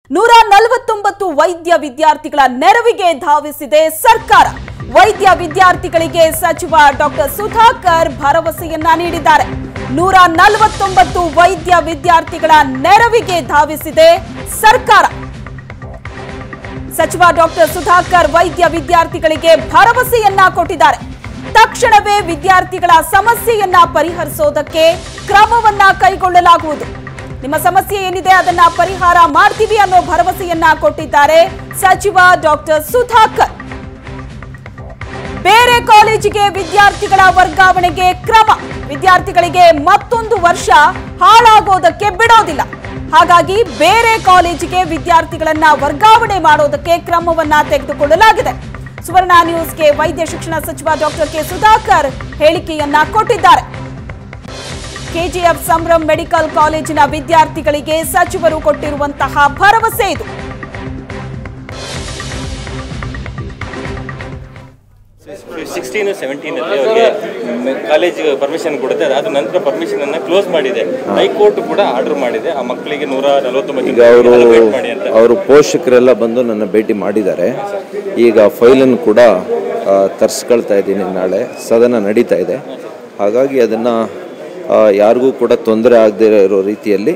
ನೂರ ನಲವತ್ತೊಂಬತ್ತು ವೈದ್ಯ ವಿದ್ಯಾರ್ಥಿಗಳ ನೆರವಿಗೆ ಧಾವಿಸಿದೆ ಸರ್ಕಾರ ವೈದ್ಯ ವಿದ್ಯಾರ್ಥಿಗಳಿಗೆ ಸಚಿವ ಡಾಕ್ಟರ್ ಸುಧಾಕರ್ ಭರವಸೆಯನ್ನ ನೀಡಿದ್ದಾರೆ ನೂರ ನಲವತ್ತೊಂಬತ್ತು ವೈದ್ಯ ವಿದ್ಯಾರ್ಥಿಗಳ ನೆರವಿಗೆ ಧಾವಿಸಿದೆ ಸರ್ಕಾರ ಸಚಿವ ಡಾಕ್ಟರ್ ಸುಧಾಕರ್ ವೈದ್ಯ ವಿದ್ಯಾರ್ಥಿಗಳಿಗೆ ಭರವಸೆಯನ್ನ ಕೊಟ್ಟಿದ್ದಾರೆ ತಕ್ಷಣವೇ ವಿದ್ಯಾರ್ಥಿಗಳ ಸಮಸ್ಯೆಯನ್ನ ಪರಿಹರಿಸೋದಕ್ಕೆ ಕ್ರಮವನ್ನ ಕೈಗೊಳ್ಳಲಾಗುವುದು ನಿಮ್ಮ ಸಮಸ್ಯೆ ಏನಿದೆ ಅದನ್ನ ಪರಿಹಾರ ಮಾಡ್ತೀವಿ ಅನ್ನೋ ಭರವಸೆಯನ್ನ ಕೊಟ್ಟಿದ್ದಾರೆ ಸಚಿವ ಡಾಕ್ಟರ್ ಸುಧಾಕರ್ ಬೇರೆ ಕಾಲೇಜಿಗೆ ವಿದ್ಯಾರ್ಥಿಗಳ ವರ್ಗಾವಣೆಗೆ ಕ್ರಮ ವಿದ್ಯಾರ್ಥಿಗಳಿಗೆ ಮತ್ತೊಂದು ವರ್ಷ ಹಾಳಾಗೋದಕ್ಕೆ ಬಿಡೋದಿಲ್ಲ ಹಾಗಾಗಿ ಬೇರೆ ಕಾಲೇಜಿಗೆ ವಿದ್ಯಾರ್ಥಿಗಳನ್ನ ವರ್ಗಾವಣೆ ಮಾಡೋದಕ್ಕೆ ಕ್ರಮವನ್ನ ತೆಗೆದುಕೊಳ್ಳಲಾಗಿದೆ ಸುವರ್ಣ ನ್ಯೂಸ್ಗೆ ವೈದ್ಯ ಶಿಕ್ಷಣ ಸಚಿವ ಡಾಕ್ಟರ್ ಕೆ ಸುಧಾಕರ್ ಹೇಳಿಕೆಯನ್ನ ಕೊಟ್ಟಿದ್ದಾರೆ ಕೆಜಿಎಫ್ ಸಂಭ್ರಮ್ ಮೆಡಿಕಲ್ ಕಾಲೇಜಿನ ವಿದ್ಯಾರ್ಥಿಗಳಿಗೆ ಸಚಿವರು ಕೊಟ್ಟಿರುವಂತಹ ಭರವಸೆ ಇದು ಸಿಕ್ಸ್ಟೀನ್ ಸೆವೆಂಟೀನ್ ಅಲ್ಲಿ ಅವ್ರಿಗೆ ಕಾಲೇಜ್ ಪರ್ಮಿಷನ್ ಕೊಡುತ್ತೆ ಅದಾದ ನಂತರ ಪರ್ಮಿಷನ್ ಅನ್ನ ಕ್ಲೋಸ್ ಮಾಡಿದೆ ಹೈಕೋರ್ಟ್ ಕೂಡ ಆರ್ಡರ್ ಮಾಡಿದೆ ಆ ಮಕ್ಕಳಿಗೆ ನೂರ ನಲವತ್ತೊಂಬತ್ತು ಈಗ ಅವರು allocate ಮಾಡಿ ಅಂತ ಅವರು ಪೋಷಕರೆಲ್ಲ ಬಂದು ನನ್ನ ಭೇಟಿ ಮಾಡಿದ್ದಾರೆ ಈಗ ಫೈಲನ್ನು ಕೂಡ ಆ, ತರಿಸ್ಕೊಳ್ತಾ ಇದ್ದೀನಿ ನಾಳೆ ಸದನ ನಡೀತಾ ಇದೆ ಹಾಗಾಗಿ ಅದನ್ನು ಯಾರಿಗೂ ಕೂಡ ತೊಂದರೆ ಆಗದೇ ಇರೋ ರೀತಿಯಲ್ಲಿ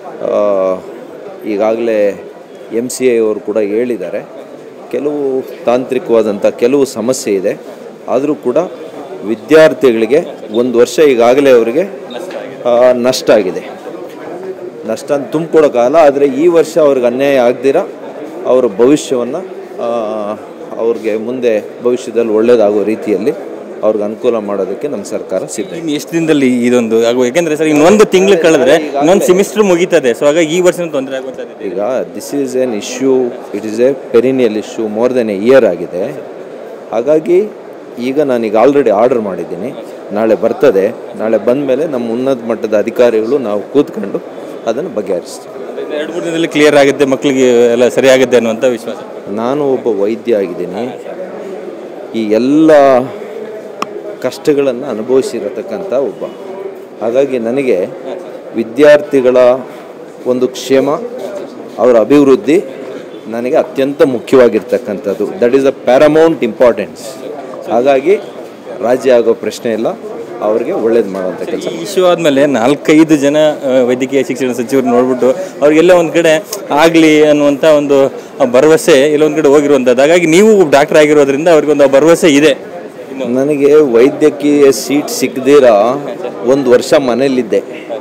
ಈಗಾಗಲೇ ಎಮ್ ಸಿ ಐ ಅವರು ಕೂಡ ಹೇಳಿದ್ದಾರೆ ಕೆಲವು ತಾಂತ್ರಿಕವಾದಂಥ ಕೆಲವು ಸಮಸ್ಯೆ ಇದೆ ಆದರೂ ಕೂಡ ವಿದ್ಯಾರ್ಥಿಗಳಿಗೆ ಒಂದು ವರ್ಷ ಈಗಾಗಲೇ ಅವರಿಗೆ ಆ, ನಷ್ಟ ಆಗಿದೆ ನಷ್ಟ ಅಂತ ತುಂಬಿಕೊಡೋಕ್ಕಾಗಲ್ಲ ಆದರೆ ಈ ವರ್ಷ ಅವ್ರಿಗೆ ಅನ್ಯಾಯ ಆಗದಿರ ಅವರ ಭವಿಷ್ಯವನ್ನು ಅವ್ರಿಗೆ ಮುಂದೆ ಭವಿಷ್ಯದಲ್ಲಿ ಒಳ್ಳೆಯದಾಗೋ ರೀತಿಯಲ್ಲಿ ಅವ್ರಿಗೆ ಅನುಕೂಲ ಮಾಡೋದಕ್ಕೆ ನಮ್ಮ ಸರ್ಕಾರ ಸಿದ್ಧ ಇದೆ. ಇನ್ನು ಎಷ್ಟು ದಿನದಲ್ಲಿ ಇದೊಂದು ಆಗುವ ಯಾಕೆಂದ್ರೆ ಸರ್ ಇನ್ನೊಂದು ತಿಂಗಳು ಕಳೆದ್ರೆ ಇನ್ನೊಂದು ಸೆಮಿಸ್ಟರ್ ಮುಗೀತದೆ ಸೊ ಹಾಗಾಗಿ ಈ ವರ್ಷ ತೊಂದರೆ ಆಗುವಂಥದ್ದು ಈಗ this is an issue it is a perennial issue more than a year ಆಗಿದೆ ಹಾಗಾಗಿ ಈಗ ನಾನೀಗ ಆಲ್ರೆಡಿ ಆರ್ಡರ್ ಮಾಡಿದ್ದೀನಿ ನಾಳೆ ಬರ್ತದೆ ನಾಳೆ ಬಂದ ಮೇಲೆ ನಮ್ಮ ಉನ್ನತ ಮಟ್ಟದ ಅಧಿಕಾರಿಗಳು ನಾವು ಕೂತ್ಕೊಂಡು ಅದನ್ನು ಬಗೆಹರಿಸ್ತೀವಿ ಎರಡು ಮೂರು ದಿನದಲ್ಲಿ ಕ್ಲಿಯರ್ ಆಗುತ್ತೆ ಮಕ್ಕಳಿಗೆ ಎಲ್ಲ ಸರಿ ಆಗುತ್ತೆ ಅನ್ನುವಂಥ ವಿಶ್ವಾಸ ನಾನು ಒಬ್ಬ ವೈದ್ಯ ಆಗಿದ್ದೀನಿ ಈ ಎಲ್ಲ ಕಷ್ಟಗಳನ್ನು ಅನುಭವಿಸಿರತಕ್ಕಂಥ ಒಬ್ಬ ಹಾಗಾಗಿ ನನಗೆ ವಿದ್ಯಾರ್ಥಿಗಳ ಒಂದು ಕ್ಷೇಮ ಅವರ ಅಭಿವೃದ್ಧಿ ನನಗೆ ಅತ್ಯಂತ ಮುಖ್ಯವಾಗಿರ್ತಕ್ಕಂಥದ್ದು that is a paramount importance ಹಾಗಾಗಿ ರಾಜ್ಯ ಆಗೋ ಪ್ರಶ್ನೆ ಇಲ್ಲ ಅವ್ರಿಗೆ ಒಳ್ಳೇದು ಮಾಡುವಂಥ ಕೆಲಸ ಇಶ್ಯೂ ಆದಮೇಲೆ ನಾಲ್ಕೈದು ಜನ ಆ, ವೈದ್ಯಕೀಯ ಶಿಕ್ಷಣ ಸಚಿವರು ನೋಡ್ಬಿಟ್ಟು ಅವ್ರಿಗೆಲ್ಲ ಒಂದು ಕಡೆ ಆಗಲಿ ಅನ್ನುವಂಥ ಒಂದು ಆ, ಭರವಸೆ ಎಲ್ಲೊಂದು ಕಡೆ ಹೋಗಿರುವಂಥದ್ದು ಹಾಗಾಗಿ ನೀವು ಡಾಕ್ಟರ್ ಆಗಿರೋದ್ರಿಂದ ಅವ್ರಿಗೊಂದು ಆ ಭರವಸೆ ಇದೆ ಇನ್ನು ನನಗೆ ವೈದ್ಯಕೀಯ ಸೀಟ್ ಸಿಗದಿರ ಒಂದು ವರ್ಷ ಮನೇಲಿದ್ದೆ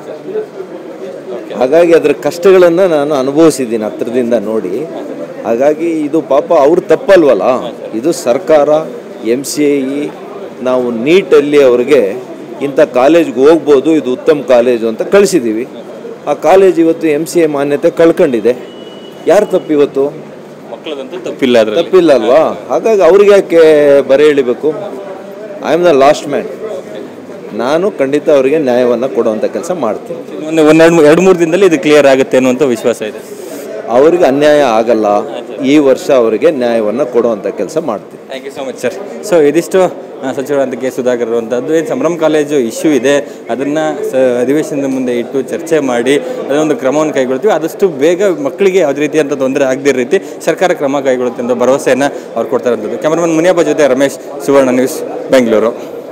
ಹಾಗಾಗಿ ಅದರ ಕಷ್ಟಗಳನ್ನು ನಾನು ಅನುಭವಿಸಿದ್ದೀನಿ ಹತ್ರದಿಂದ ನೋಡಿ ಹಾಗಾಗಿ ಇದು ಪಾಪ ಅವ್ರು ತಪ್ಪಲ್ವಲ್ಲ ಇದು ಸರ್ಕಾರ ಎಮ್ ಸಿ ಐ ನಾವು ನೀಟಲ್ಲಿ ಅವ್ರಿಗೆ ಇಂಥ ಕಾಲೇಜ್ಗೆ ಹೋಗ್ಬೋದು ಇದು ಉತ್ತಮ ಕಾಲೇಜು ಅಂತ ಕಳಿಸಿದ್ದೀವಿ ಆ ಕಾಲೇಜ್ ಇವತ್ತು ಎಮ್ ಸಿ ಐ ಮಾನ್ಯತೆ ಕಳ್ಕೊಂಡಿದೆ ಯಾರು ತಪ್ಪು ಇವತ್ತು ಮಕ್ಕಳದಂತೂ ತಪ್ಪಿಲ್ಲ ಅದರಲ್ಲಿ ತಪ್ಪಿಲ್ಲ ಅಲ್ವಾ ಹಾಗಾಗಿ ಅವ್ರಿಗೆ ಯಾಕೆ ಬರೆ ಎಳಿಬೇಕು I am the last man ನಾನು ಖಂಡಿತ ಅವರಿಗೆ ನ್ಯಾಯವನ್ನು ಕೊಡುವಂಥ ಕೆಲಸ ಮಾಡ್ತೀನಿ ಒಂದು ಒಂದೆರಡು ಎರಡು ಮೂರು ದಿನದಲ್ಲಿ ಇದು ಕ್ಲಿಯರ್ ಆಗುತ್ತೆ ಅನ್ನುವಂಥ ವಿಶ್ವಾಸ ಇದೆ ಅವ್ರಿಗೆ ಅನ್ಯಾಯ ಆಗಲ್ಲ ಈ ವರ್ಷ ಅವರಿಗೆ ನ್ಯಾಯವನ್ನು ಕೊಡುವಂಥ ಕೆಲಸ ಮಾಡ್ತೀನಿ thank you so much sir so ಇದಿಷ್ಟು ಆ, ಸಚಿವರಾದಂಥ ಕೆ ಸುಧಾಕರ್ ಇರುವಂಥದ್ದು ಏನು ಸಂಭ್ರಮ್ ಕಾಲೇಜು ಇಶ್ಯೂ ಇದೆ ಅದನ್ನು ಸ ಅಧಿವೇಶನದ ಮುಂದೆ ಇಟ್ಟು ಚರ್ಚೆ ಮಾಡಿ ಅದೊಂದು ಕ್ರಮವನ್ನು ಕೈಗೊಳ್ತೀವಿ ಆದಷ್ಟು ಬೇಗ ಮಕ್ಕಳಿಗೆ ಯಾವುದೇ ರೀತಿಯಂಥ ತೊಂದರೆ ಆಗದಿರೋ ರೀತಿ ಸರ್ಕಾರ ಕ್ರಮ ಕೈಗೊಳ್ಳುತ್ತೆ ಅಂತ ಭರವಸೆಯನ್ನು ಅವ್ರು ಕೊಡ್ತಾ ಇರೋಂಥದ್ದು ಕ್ಯಾಮರಾಮನ್ ಮುನಿಯಪ್ಪ ಜೊತೆ ರಮೇಶ್ ಸುವರ್ಣ ನ್ಯೂಸ್ ಬೆಂಗಳೂರು